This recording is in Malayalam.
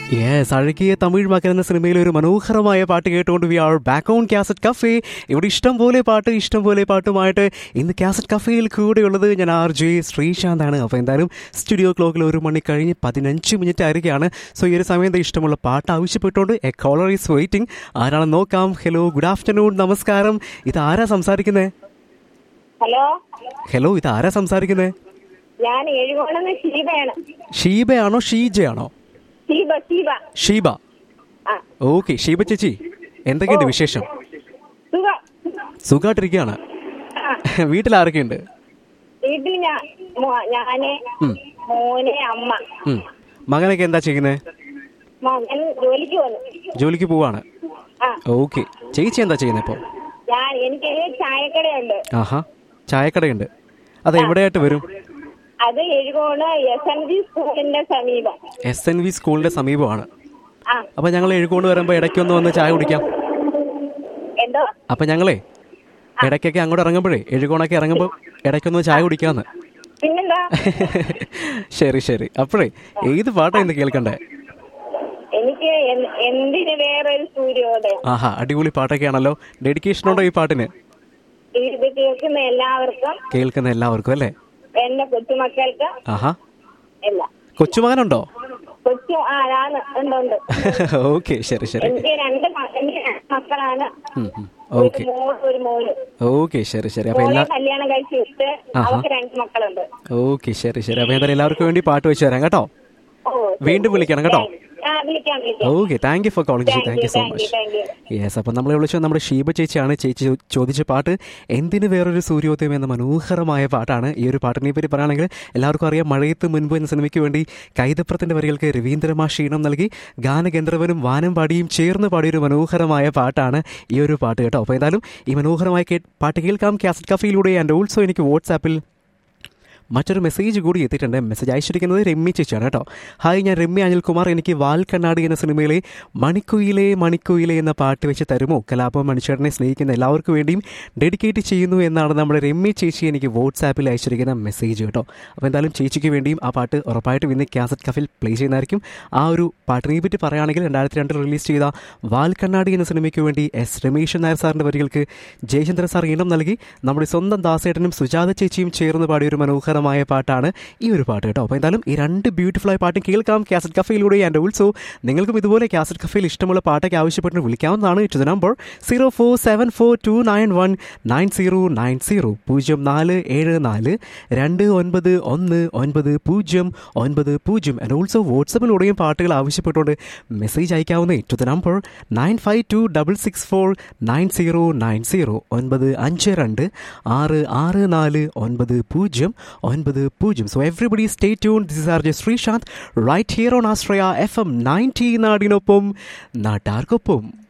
യെസ് അഴകിയ തമിഴ് മകൻ എന്ന സിനിമയിലെ ഒരു മനോഹരമായ പാട്ട് കേട്ടുകൊണ്ട് we are back on cassette cafe ഇവിടെ ഇഷ്ടം പോലെ പാട്ട് ഇഷ്ടം പോലെ പാട്ടുമായിട്ട് ഇന്ന് കാസറ്റ് കഫേയിൽ കൂടെയുള്ളത് ഞാൻ ആർ ജെ ശ്രീശാന്താണ് അപ്പോൾ എന്തായാലും സ്റ്റുഡിയോ ക്ലോക്കിൽ ഒരു മണി കഴിഞ്ഞ് പതിനഞ്ച് മിനിറ്റ് ആയിരിക്കുകയാണ് സോ ഈ ഒരു സമയത്ത് ഇഷ്ടമുള്ള പാട്ട് ആവശ്യപ്പെട്ടുകൊണ്ട് എ കോളർ ഈസ് വെയിറ്റിംഗ് ആരാണെന്ന് നോക്കാം ഹലോ ഗുഡ് ആഫ്റ്റർനൂൺ നമസ്കാരം ഇത് ആരാ സംസാരിക്കുന്നത് ഹലോ ഹലോ ഇത് ആരാ സംസാരിക്കുന്നത് ഞാൻ ഏഴുകോണെന്ന് ഷീബയാണ് ഷീബയാണോ ഷീജയാണോ ഷീബ ഷീബ ഷീബ ആ ഓക്കെ ഷീബ ചേച്ചി എന്തൊക്കെയുണ്ട് വിശേഷം സുഖം സുഖമായിട്ടിരിക്കുകയാണ് ആ വീട്ടിൽ ആരൊക്കെയുണ്ട് വീട്ടിൽ ഞാൻ മോ- ഞാന് മോനെ അമ്മ ഉം. മകനൊക്കെ എന്താ ചെയ്യുന്നത് മകൻ ജോലിക്ക് വന്നു ജോലിക്ക് പോവാണ് ആ ഓക്കെ ചേച്ചി എന്താ ചെയ്യുന്നത് ഇപ്പോൾ ഞാൻ എനിക്ക് ചായക്കടയുണ്ട് ആഹാ ചായക്കടയുണ്ട് അത് എവിടെയായിട്ട് വരും അത് എഴുകോണ് എസ് എൻ ജി സ്കൂളിന്റെ സമീപം എസ് എൻ വി സ്കൂളിന്റെ സമീപമാണ് ആ അപ്പോൾ ഞങ്ങൾ എഴുകൊണ്ട് വരുമ്പോൾ ഇടയ്ക്കൊന്ന് വന്ന് ചായ കുടിക്കാം എന്തോ അപ്പം ഞങ്ങളേ ഇടയ്ക്കൊക്കെ അങ്ങോട്ട് ഇറങ്ങുമ്പോഴേ എഴുകോണൊക്കെ ഇറങ്ങുമ്പോൾ ഇടയ്ക്കൊന്ന് ചായ കുടിക്കാമെന്ന് പിന്നെന്താ ശരി ശരി അപ്പോഴേ ഏത് പാട്ടാണ് ഇന്ന് കേൾക്കണ്ടേ എനിക്ക് എൻ- എന്തിന് വേറെ ഒരു സൂര്യോദയം ആഹാ അടിപൊളി പാട്ടൊക്കെ ആണല്ലോ ഡെഡിക്കേഷൻ ഉണ്ടോ ഈ പാട്ടിന് ഇത് കേൾക്കുന്ന എല്ലാവർക്കും കേൾക്കുന്ന എല്ലാവർക്കും അല്ലേ എന്റെ കൊച്ചുമക്കൾക്ക് ആഹാ എല്ലാം കൊച്ചുമകനുണ്ടോ കൊച്ചു ആ ആണ് ഉണ്ട് ഉണ്ട് ഓക്കെ ശരി ശരി എനിക്ക് രണ്ട് മ- എനിക്ക് രണ്ട് മക്കളാണ് ഉം, ഉം. ഒരു ഓക്കെ മോൾ ഒരു മോന് ഓക്കെ ശരി ശരി അപ്പൊ മോളെ എല്ലാ കല്യാണം കഴിച്ച് വിട്ട് ആഹാ. അവർക്ക് രണ്ട് മക്കളുണ്ട് ഓക്കെ ശരി ശരി അപ്പൊ എന്തായാലും എല്ലാവർക്കും വേണ്ടി പാട്ട് വെച്ച് തരാം കേട്ടോ ഓ വീണ്ടും വിളിക്കണം കേട്ടോ ആ വിളിക്കാം വിളിക്കാം okay thank you for calling ji Thank thank you you, so thank you, much thank you. Yes അപ്പം നമ്മളെ വിളിച്ചത് നമ്മുടെ ഷീബ ചേച്ചിയാണ് ചേച്ചി ചോ- ചോദിച്ച പാട്ട് എന്തിന് വേറൊരു സൂര്യോദയം എന്ന മനോഹരമായ പാട്ടാണ് ഈ ഒരു പാട്ടിനെ പറ്റി പറയുകയാണെങ്കിൽ എല്ലാവർക്കും അറിയാം മഴയത്ത് മുൻപ് എന്ന സിനിമയ്ക്ക് വേണ്ടി കൈതപ്രത്തിന്റെ വരികൾക്ക് രവീന്ദ്രമാ ക്ഷീണം നൽകി ഗാനഗന്ധർവനും വാനം പാടിയും ചേർന്ന് പാടിയൊരു മനോഹരമായ പാട്ടാണ് ഈ ഒരു പാട്ട് കേട്ടോ അപ്പോൾ എന്തായാലും ഈ മനോഹരമായ കേ- പാട്ട് കേൾക്കാം കാസറ്റ് കഫയിലൂടെ ആൻഡ് ഓൾസോ എനിക്ക് വാട്സാപ്പിൽ മറ്റൊരു മെസ്സേജ് കൂടി എത്തിയിട്ടുണ്ട് മെസ്സേജ് അയച്ചിരിക്കുന്നത് രമ്യ ചേച്ചിയാണ് കേട്ടോ ഹായ് ഞാൻ രമ്യ അനിൽകുമാർ എനിക്ക് വാൽ കണ്ണാടി എന്ന സിനിമയിലെ മണിക്കുയിലെ മണിക്കുയിലെ എന്ന പാട്ട് വെച്ച് തരുമോ കലാപം മണിച്ചേട്ടനെ സ്നേഹിക്കുന്ന എല്ലാവർക്കും വേണ്ടിയും ഡെഡിക്കേറ്റ് ചെയ്യുന്നു എന്നാണ് നമ്മുടെ രമ്യ ചേച്ചി എനിക്ക് വാട്സാപ്പിൽ അയച്ചിരിക്കുന്ന മെസ്സേജ് കേട്ടോ അപ്പോൾ എന്തായാലും ചേച്ചിക്ക് വേണ്ടിയും ആ പാട്ട് ഉറപ്പായിട്ടും ഇന്ന് കാസറ്റ് കഫിൽ പ്ലേ ചെയ്യുന്നതായിരിക്കും ആ ഒരു പാട്ടിനെ പറ്റി പറയുകയാണെങ്കിൽ രണ്ടായിരത്തി രണ്ടിൽ റിലീസ് ചെയ്ത വാൽ കണ്ണാടി എന്ന സിനിമയ്ക്ക് വേണ്ടി എസ് രമേശൻ നായർ സാറിൻ്റെ വരികൾക്ക് ജയചന്ദ്ര സാർ ഈണം നൽകി നമ്മുടെ സ്വന്തം ദാസേട്ടനും സുജാത ചേച്ചിയും ചേർന്ന് പാടിയ ഒരു മനോഹരമായ പാട്ടാണ് ഈ ഒരു പാട്ട് കേട്ടോ അപ്പോൾ എന്തായാലും ഈ രണ്ട് ബ്യൂട്ടിഫുൾ ആയ പാട്ടും കേൾക്കാം കാസറ്റ് കഫയിലൂടെ ആൻഡ് ഓൾസോ നിങ്ങൾക്കും ഇതുപോലെ കാസറ്റ് കഫയിൽ ഇഷ്ടമുള്ള പാട്ടൊക്കെ ആവശ്യപ്പെട്ട് വിളിക്കാവുന്നതാണ് to the number zero four seven four two nine one nine zero nine zero പൂജ്യം നാല് ഏഴ് നാല് രണ്ട് ഒൻപത് ഒന്ന് ഒൻപത് പൂജ്യം ഒൻപത് പൂജ്യം ആൻഡ് ഓൾസോ വാട്സപ്പിലൂടെയും പാട്ടുകൾ ആവശ്യപ്പെട്ടുകൊണ്ട് മെസ്സേജ് അയക്കാവുന്നേ to the number nine five two double six four nine zero nine zero ഒൻപത് അഞ്ച് രണ്ട് ആറ് ആറ് നാല് ഒൻപത് പൂജ്യം ഒൻപത് പൂജ്യം so everybody stay tune this R J Sreesanth right here on Ashraya FM ninety നയൻറ്റി നാടിനൊപ്പം നാട്ടാർക്കൊപ്പം